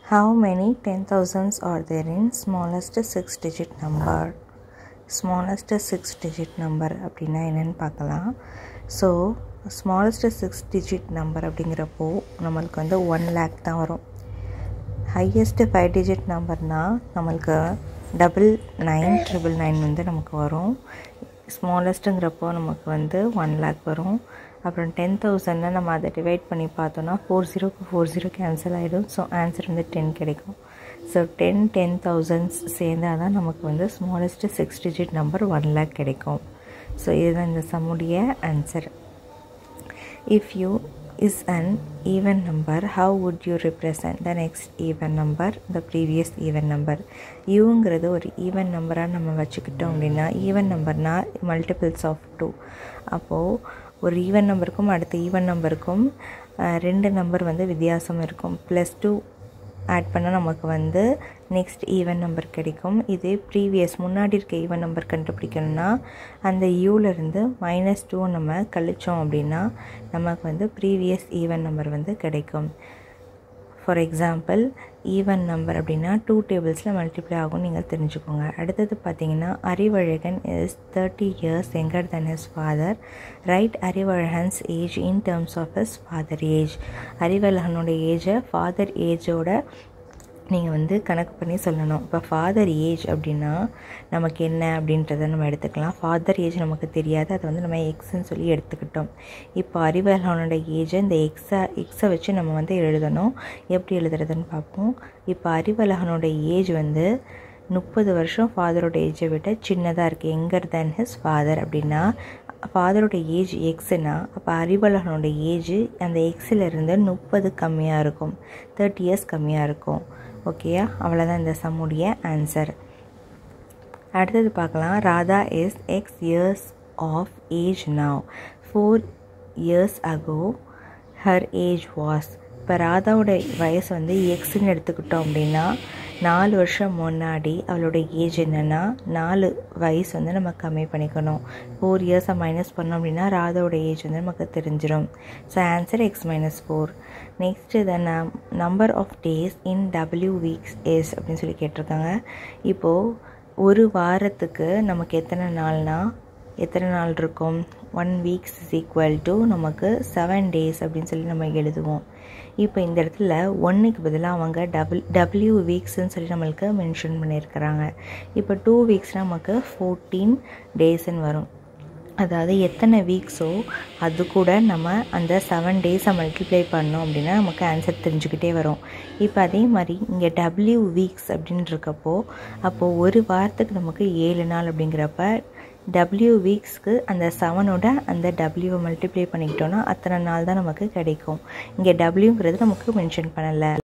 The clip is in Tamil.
How many ten thousands are there in smallest six digit number? smallest six digit number அப்படின்னா என்னென்னு பார்க்கலாம் so smallest six digit number அப்படிங்கிறப்போ நம்மளுக்கு வந்து ஒன் லேக் தான் வரும் ஹையஸ்ட்டு ஃபைவ் டிஜிட் நம்பர்னால் நம்மளுக்கு டபுள் நைன் ட்ரிபிள் நைன் வந்து நமக்கு வரும் ஸ்மாலஸ்ட்டுங்கிறப்போ நமக்கு வந்து ஒன் லேக் வரும் அப்புறம் டென் தௌசண்ட்னா நம்ம அதை டிவைட் பண்ணி பார்த்தோன்னா ஃபோர் ஜீரோக்கு ஃபோர் ஜீரோ கேன்சல் ஆகிடும் ஸோ ஆன்சர் வந்து டென் கிடைக்கும் ஸோ டென் டென் தௌசண்ட்ஸ் சேர்ந்தால் தான் நமக்கு வந்து smallest six digit number one lakh கிடைக்கும் ஸோ இதுதான் இந்த சம்முடைய answer if you is an even number how would you represent the next even number the previous even number யூங்கிறது ஒரு ஈவன் நம்பராக நம்ம வச்சுக்கிட்டோம் அப்படின்னா ஈவன் நம்பர்னால் மல்டிபிள்ஸ் ஆஃப் டூ அப்போது ஒரு ஈவன் நம்பருக்கும் அடுத்த ஈவன் நம்பருக்கும் ரெண்டு நம்பர் வந்து வித்தியாசம் இருக்கும் ப்ளஸ் டூ ஆட் பண்ணால் நமக்கு வந்து நெக்ஸ்ட் ஈவன் நம்பர் கிடைக்கும் இதே ப்ரீவியஸ் முன்னாடி இருக்க ஈவன் நம்பர் கண்டுபிடிக்கணும்னா அந்த யூலேருந்து மைனஸ் டூ நம்ம கழித்தோம் அப்படின்னா நமக்கு வந்து ப்ரீவியஸ் ஈவன் நம்பர் வந்து கிடைக்கும் ஃபார் எக்ஸாம்பிள் ஈவன் நம்பர் அப்படின்னா டூ டேபிள்ஸில் மல்டிப்ளை ஆகும் நீங்கள் தெரிஞ்சுக்கோங்க அடுத்தது பார்த்தீங்கன்னா Arivazhagan is thirty years younger than his father right Arivazhagan's age in terms of his father age அறிவழகனோட ஏஜை ஃபாதர் ஏஜோட நீங்கள் வந்து கணக்கு பண்ணி சொல்லணும் இப்போ ஃபாதர் ஏஜ் அப்படின்னா நமக்கு என்ன அப்படின்றத நம்ம எடுத்துக்கலாம் ஃபாதர் ஏஜ் நமக்கு தெரியாது அதை வந்து நம்ம எக்ஸ்ன்னு சொல்லி எடுத்துக்கிட்டோம் இப்போ அறிவழகனோட ஏஜை இந்த எக்ஸை எக்ஸை வச்சு நம்ம வந்து எழுதணும் எப்படி எழுதுறதுன்னு பார்ப்போம் இப்போ அறிவழகனோட ஏஜ் வந்து முப்பது வருஷம் ஃபாதரோட ஏஜை விட சின்னதாக இருக்குது எங்கர் தேன் ஹிஸ் ஃபாதர் அப்படின்னா ஃபாதரோட ஏஜ் எக்ஸுனா அப்போ அறிவழகனோட ஏஜ் அந்த எக்ஸிலிருந்து முப்பது கம்மியாக இருக்கும் தேர்ட்டி இயர்ஸ் கம்மியாக இருக்கும் ஓகேயா அவ்வளோதான் இந்த சம்முடைய ஆன்சர் அடுத்தது பார்க்கலாம் Radha is x years of age now four years ago her age was இப்போ ராதாவோட வயசு வந்து எக்ஸ்ன்னு எடுத்துக்கிட்டோம் அப்படின்னா நாலு வருஷம் முன்னாடி அவளோட ஏஜ் என்னென்னா நாலு வயசு வந்து நம்ம கம்மி பண்ணிக்கணும் ஃபோர் இயர்ஸை மைனஸ் பண்ணோம் அப்படின்னா ராதாவோட ஏஜ் வந்து நமக்கு தெரிஞ்சிடும் so answer x minus four next the நம் நம்பர் ஆஃப் டேஸ் இன் டபிள்யூ வீக்ஸ் எஸ் அப்படின்னு சொல்லி கேட்டிருக்காங்க இப்போது ஒரு வாரத்துக்கு நமக்கு எத்தனை நாள்னா எத்தனை நாள் இருக்கும் one weeks is equal to நமக்கு செவன் டேஸ் அப்படின்னு சொல்லி நம்ம எழுதுவோம் இப்போ இந்த இடத்துல ஒன்றுக்கு பதிலாக அவங்க டபுள் டபிள்யூ வீக்ஸ்ன்னு சொல்லி நம்மளுக்கு மென்ஷன் பண்ணியிருக்கிறாங்க இப்போ டூ வீக்ஸ் நமக்கு ஃபோர்டீன் டேஸ்ன்னு வரும் அதாவது எத்தனை வீக்ஸோ அது கூட நம்ம அந்த செவன் டேஸை மல்டிப்ளை பண்ணோம் அப்படின்னா நமக்கு ஆன்சர் தெரிஞ்சுக்கிட்டே வரும் இப்போ அதே மாதிரி இங்கே டபிள்யூ வீக்ஸ் அப்படின்னு இருக்கப்போ அப்போது ஒரு வாரத்துக்கு நமக்கு ஏழு நாள் அப்படிங்கிறப்ப டபிள்யூ வீக்ஸ்க்கு அந்த செவனோட அந்த டபிள்யூவை மல்டிப்ளை பண்ணிக்கிட்டோன்னா அத்தனை நாள் தான் நமக்கு கிடைக்கும் இங்கே டபிள்யூங்கிறது நமக்கு மென்ஷன் பண்ணலை